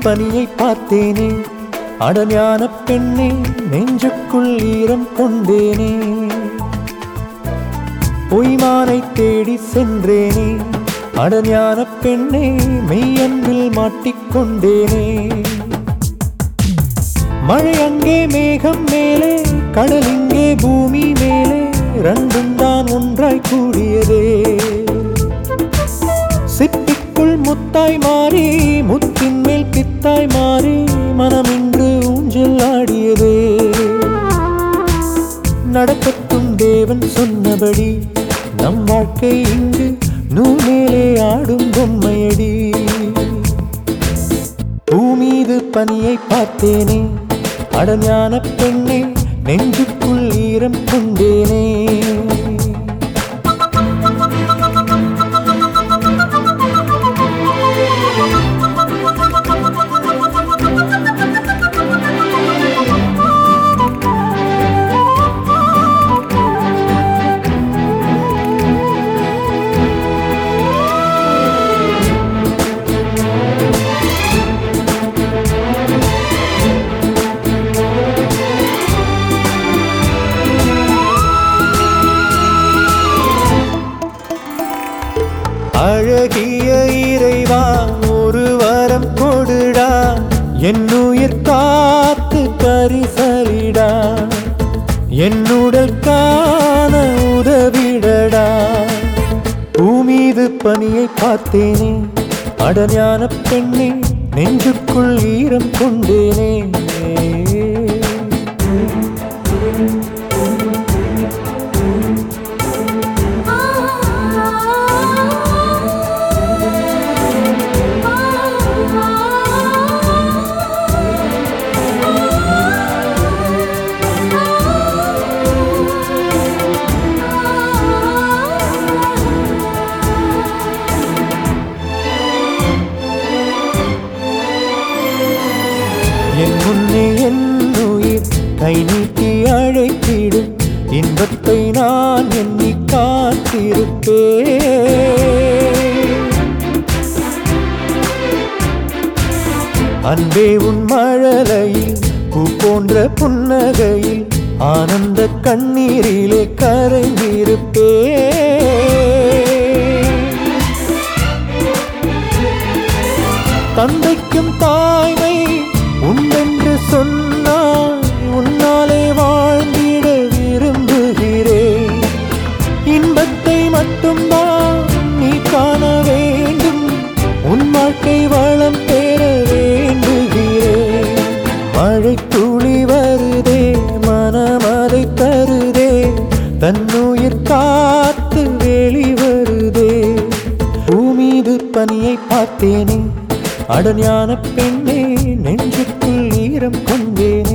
பனியை பார்த்தேனே அடஞான பெண்ணே நெஞ்சுக்குள் ஈரம் கொண்டேனே பொய்மானை தேடி சென்றேனே அடஞான பெண்ணே மெய்யன்பில் மாட்டிக்கொண்டேனே மழை அங்கே மேகம் மேலே கடல் இங்கே பூமி மேலே ரெண்டும் தான் ஒன்றாய் கூடியதே சிப்பிக்குள் முத்தாய் மாறி முத்தின் மேல் பித்தாய் மாறி மனம் இன்று ஊஞ்சல் ஆடியதே நடக்கட்டும் தேவன் சொன்னபடி நம் வாழ்க்கை இங்கு நூல் மேலே ஆடும் பொம்மையடி பூமீது பனியை பார்த்தேனே அடஞான பெண்ணே நெஞ்சுக்குள் ஈரம் கொண்டேனே அழகிய இறைவா ஒரு வரம் கொடுடா என் உயிர் காத்து பரிசலிடா என்னுடல் காண உதவிடடா பூமீது பனியை பார்த்தேனே அடஞான பெண்ணே நெஞ்சுக்குள் ஈரம் கொண்டேனே என் முன்னே என் உயிர் கை நீட்டி அழைத்திடும் இன்பத்தை நான் எண்ணி காத்திருப்பேன் அன்பே உன் மழலையில் பூ போன்ற புன்னகையில் ஆனந்த கண்ணீரிலே கரைந்திருப்பேன் தந்தைக்கும் தாய்மை உண்டென்று சொன்னால் உன்னாலே வாழ்ந்திட விரும்புகிறேன் இன்பத்தை மட்டும்தான் நீ காண வேண்டும் உன் வாழ்க்கை வளம் பெற வேண்டுகிறேன் மழை துளி வருதே மனமதை தருதே தன்னுயிர் காத்து வெளிவருதே பூமீது பனியை பார்த்தேனே அடஞான பெண்ணே நெஞ்சுக்குள் ஈரம் கொண்டேனே